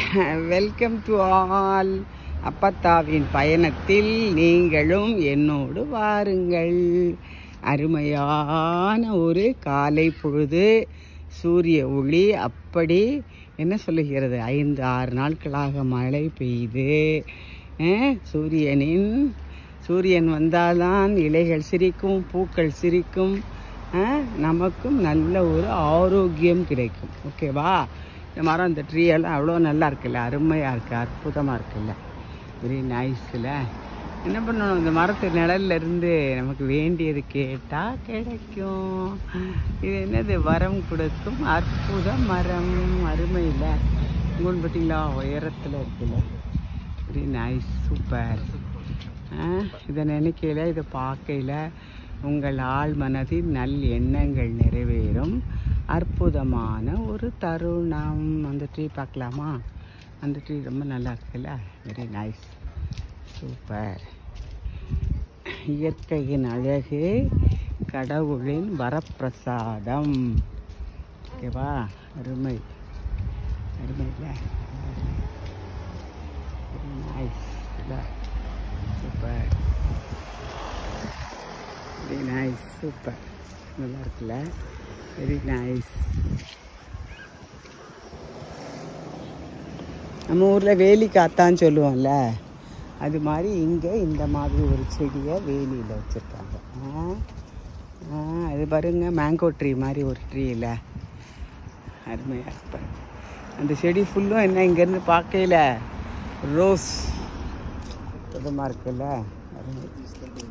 welcome to all அப்பத்தாவின் பயணத்தில் நீங்களும் என்னோடு வாருங்கள் அருமையான ஒரு காலை பொழுது சூரிய ஒளி அப்படி என்ன சொல்லுகிறது ஐந்து ஆறு நாட்களாக மழை பெய்து அஹ், சூரியனின் சூரியன் வந்தால்தான் இலைகள் சிரிக்கும் பூக்கள் சிரிக்கும் அஹ், நமக்கும் நல்ல ஒரு ஆரோக்கியம் கிடைக்கும் ஓகேவா இந்த மரம் இந்த ட்ரீ எல்லாம் அவ்வளோ நல்லா இருக்குல்ல அருமையாக இருக்குது அற்புதமாக இருக்குல்ல வெரி நைஸில் என்ன பண்ணணும் இந்த மரத்து நிழல்ல இருந்து நமக்கு வேண்டியது கேட்டால் கிடைக்கும் இது என்னது வரம் கொடுக்கும் அற்புத மரம் அருமை இல்லை உங்களுக்கு பார்த்தீங்களா உயரத்தில் இருக்குல்ல வெரி நைஸ் சூப்பர் இதை நினைக்கையில் இதை பார்க்கையில் உங்கள் ஆள் மனதில் நல் எண்ணங்கள் நிறைவேறும் அற்புதமான ஒரு தருணம் அந்த ட்ரீ பார்க்கலாமா அந்த ட்ரீ ரொம்ப நல்லா இருக்குல்ல வெரி நைஸ் சூப்பர் இயற்கையின் அழகு கடவுளின் வரப்பிரசாதம் ஓகேவா அருமை அருமை இல்லை வெரி நைஸ் இல்லை சூப்பர் வெரி நைஸ் சூப்பர் நல்லா இருக்குல்ல வெரி நைஸ் நம்ம ஊரில் வேலி காத்தான்னு சொல்லுவோம்ல அது மாதிரி இங்கே இந்த மாதிரி ஒரு செடியை வேலியில் வச்சுருக்காங்க ஆ அது பாருங்க மேங்கோ ட்ரீ மாதிரி ஒரு ட்ரீ இல்லை அருமையாக இருப்பேன் அந்த செடி ஃபுல்லும் என்ன இங்கேருந்து பார்க்கையில் ரோஸ் சுத்தமாக இருக்குல்ல அருமை